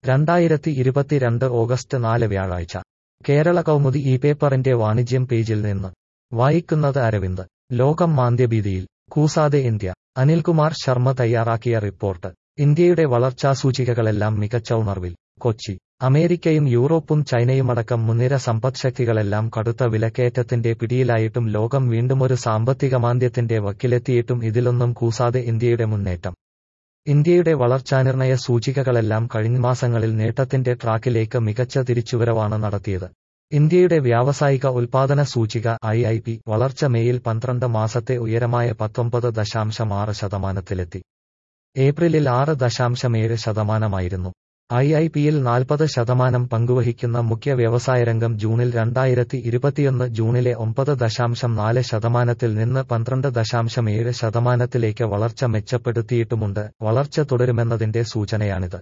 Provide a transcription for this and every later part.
രണ്ടായിരത്തി ഇരുപത്തിരണ്ട് ഓഗസ്റ്റ് നാല് വ്യാഴാഴ്ച കേരള കൗമുദി ഈ പേപ്പറിന്റെ വാണിജ്യം പേജിൽ നിന്ന് വായിക്കുന്നത് അരവിന്ദ് ലോകം മാന്ദ്യഭീതിയിൽ കൂസാതെ ഇന്ത്യ അനിൽകുമാർ ശർമ്മ തയ്യാറാക്കിയ റിപ്പോർട്ട് ഇന്ത്യയുടെ വളർച്ചാസൂചികകളെല്ലാം മികച്ച ഉണർവിൽ കൊച്ചി അമേരിക്കയും യൂറോപ്പും ചൈനയുമടക്കം മുൻനിര സമ്പദ്ശക്തികളെല്ലാം കടുത്ത വിലക്കയറ്റത്തിന്റെ പിടിയിലായിട്ടും ലോകം വീണ്ടുമൊരു സാമ്പത്തിക മാന്ദ്യത്തിന്റെ വക്കിലെത്തിയിട്ടും ഇതിലൊന്നും കൂസാതെ ഇന്ത്യയുടെ മുന്നേറ്റം ഇന്ത്യയുടെ വളർച്ചാനിർണയ സൂചികകളെല്ലാം കഴിഞ്ഞ മാസങ്ങളിൽ നേട്ടത്തിന്റെ ട്രാക്കിലേക്ക് മികച്ച തിരിച്ചുവരവാണ് നടത്തിയത് ഇന്ത്യയുടെ വ്യാവസായിക ഉൽപാദന സൂചിക ഐ ഐ പി വളർച്ച മേയിൽ പന്ത്രണ്ട് മാസത്തെ ഉയരമായ പത്തൊമ്പത് ദശാംശം ആറ് ശതമാനത്തിലെത്തി ഏപ്രിലിൽ ആറ് ദശാംശമേഴ് ശതമാനമായിരുന്നു ഐ ഐ പിയിൽ നാൽപ്പത് ശതമാനം പങ്കുവഹിക്കുന്ന മുഖ്യ വ്യവസായരംഗം ജൂണിൽ രണ്ടായിരത്തി ഇരുപത്തിയൊന്ന് ജൂണിലെ ഒമ്പത് ദശാംശം നാല് ശതമാനത്തിൽ നിന്ന് പന്ത്രണ്ട് ദശാംശം ഏഴ് ശതമാനത്തിലേക്ക് വളർച്ച മെച്ചപ്പെടുത്തിയിട്ടുമുണ്ട് വളർച്ച തുടരുമെന്നതിന്റെ സൂചനയാണിത്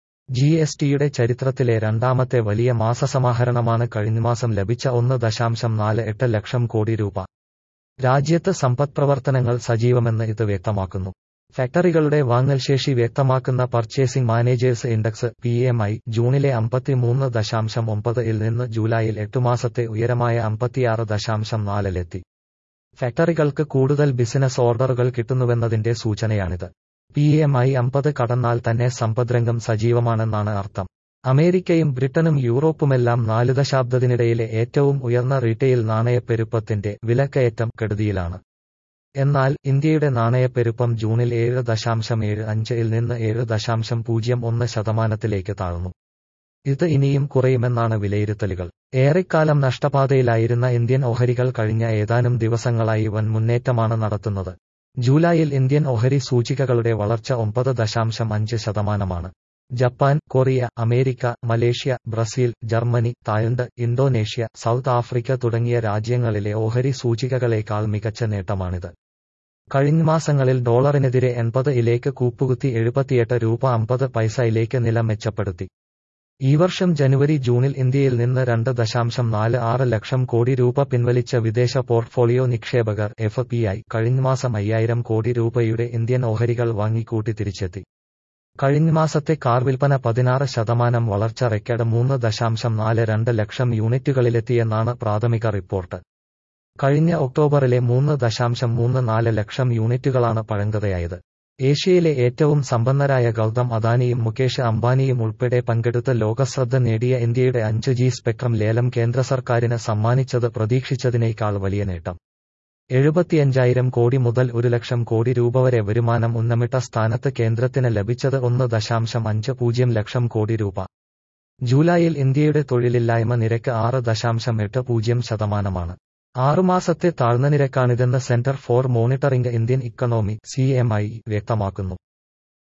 ജി എസ് ടിയുടെ ചരിത്രത്തിലെ രണ്ടാമത്തെ വലിയ മാസസമാഹരണമാണ് കഴിഞ്ഞമാസം ലഭിച്ച ഒന്ന് ദശാംശം നാല് എട്ട് ലക്ഷം കോടി രൂപ രാജ്യത്ത് സമ്പദ്പ്രവർത്തനങ്ങൾ സജീവമെന്ന് ഇത് വ്യക്തമാക്കുന്നു ഫാക്ടറികളുടെ വാങ്ങൽശേഷി വ്യക്തമാക്കുന്ന purchasing managers index P M I ജൂണിലെ അമ്പത്തിമൂന്ന് ദശാംശം ഒമ്പത് ഇൽ നിന്ന് ജൂലൈയിൽ എട്ടു മാസത്തെ ഉയരമായ അമ്പത്തിയാറ് ദശാംശം നാലിലെത്തി ഫാക്ടറികൾക്ക് കൂടുതൽ ബിസിനസ് ഓർഡറുകൾ കിട്ടുന്നുവെന്നതിന്റെ സൂചനയാണിത് പി എം ഐ അമ്പത് കടന്നാൽ തന്നെ സമ്പദ്രംഗം സജീവമാണെന്നാണ് അർത്ഥം അമേരിക്കയും ബ്രിട്ടനും യൂറോപ്പുമെല്ലാം നാല് ദശാബ്ദത്തിനിടയിലെ ഏറ്റവും ഉയർന്ന റീറ്റെയിൽ നാണയപ്പെരുപ്പത്തിന്റെ വിലക്കയറ്റം കെടുതിയിലാണ് എന്നാൽ ഇന്ത്യയുടെ നാണയപ്പെരുപ്പം ജൂണിൽ ഏഴ് ദശാംശം ഏഴ് അഞ്ച് ഇൽ നിന്ന് ഏഴ് ദശാംശം പൂജ്യം ഒന്ന് ശതമാനത്തിലേക്ക് താഴ്ന്നു ഇത് ഇനിയും കുറയുമെന്നാണ് വിലയിരുത്തലുകൾ ഏറെക്കാലം നഷ്ടപാതയിലായിരുന്ന ഇന്ത്യൻ ഓഹരികൾ കഴിഞ്ഞ ഏതാനും ദിവസങ്ങളായി വൻ മുന്നേറ്റമാണ് നടത്തുന്നത് ജൂലൈയിൽ ഇന്ത്യൻ ഓഹരി സൂചികകളുടെ വളർച്ച ഒമ്പത് ദശാംശം അഞ്ച് ശതമാനമാണ് Japan Korea America Malaysia Brazil Germany Thailand Indonesia South Africa തുടങ്ങിയ രാജ്യങ്ങളിലെ ഓഹരി സൂചികകളേക്കാൾ മികച്ച നേട്ടമാണിത് കഴിഞ്ഞ മാസങ്ങളിൽ ഡോളറിനെതിരെ എൺപത് ഇലേക്ക് കൂപ്പുകുത്തി എഴുപത്തിയെട്ട് രൂപ അമ്പത് പൈസയിലേക്ക് നില മെച്ചപ്പെടുത്തി ഈ വർഷം ജനുവരി ജൂണിൽ ഇന്ത്യയിൽ നിന്ന് രണ്ട് ദശാംശം നാല് ആറ് ലക്ഷം കോടി രൂപ പിൻവലിച്ച വിദേശ പോർട്ട്ഫോളിയോ നിക്ഷേപകർ എഫ് പി ഐ കഴിഞ്ഞ മാസം അയ്യായിരം കോടി രൂപയുടെ ഇന്ത്യൻ ഓഹരികൾ വാങ്ങിക്കൂട്ടി തിരിച്ചെത്തി കഴിഞ്ഞ മാസത്തെ കാർ വിൽപ്പന പതിനാറ് ശതമാനം വളർച്ച റെക്കോർഡ് മൂന്ന് ദശാംശം നാല് രണ്ട് ലക്ഷം യൂണിറ്റുകളിലെത്തിയെന്നാണ് പ്രാഥമിക റിപ്പോർട്ട് കഴിഞ്ഞ ഒക്ടോബറിലെ മൂന്ന് ദശാംശം മൂന്ന് നാല് ലക്ഷം യൂണിറ്റുകളാണ് പഴങ്കതയായത് ഏഷ്യയിലെ ഏറ്റവും സമ്പന്നരായ ഗൗതം അദാനിയും മുകേഷ് അംബാനിയും ഉൾപ്പെടെ പങ്കെടുത്ത് ലോകശ്രദ്ധ നേടിയ ഇന്ത്യയുടെ അഞ്ച് ജി സ്പെക്ട്രം ലേലം കേന്ദ്ര സർക്കാരിന് സമ്മാനിച്ചത് പ്രതീക്ഷിച്ചതിനേക്കാൾ വലിയ നേട്ടം എഴുപത്തിയഞ്ചായിരം കോടി മുതൽ ഒരു ലക്ഷം കോടി രൂപ വരെ വരുമാനം ഉന്നമിട്ട സ്ഥാനത്ത് കേന്ദ്രത്തിന് ലഭിച്ചത് ഒന്ന് ദശാംശം അഞ്ച് പൂജ്യം ലക്ഷം കോടി രൂപ ജൂലൈയിൽ ഇന്ത്യയുടെ തൊഴിലില്ലായ്മ നിരക്ക് ആറ് ദശാംശം എട്ട് പൂജ്യം ശതമാനമാണ് ആറുമാസത്തെ താഴ്ന്ന നിരക്കാണിതെന്ന് centre for monitoring Indian economy C വ്യക്തമാക്കുന്നു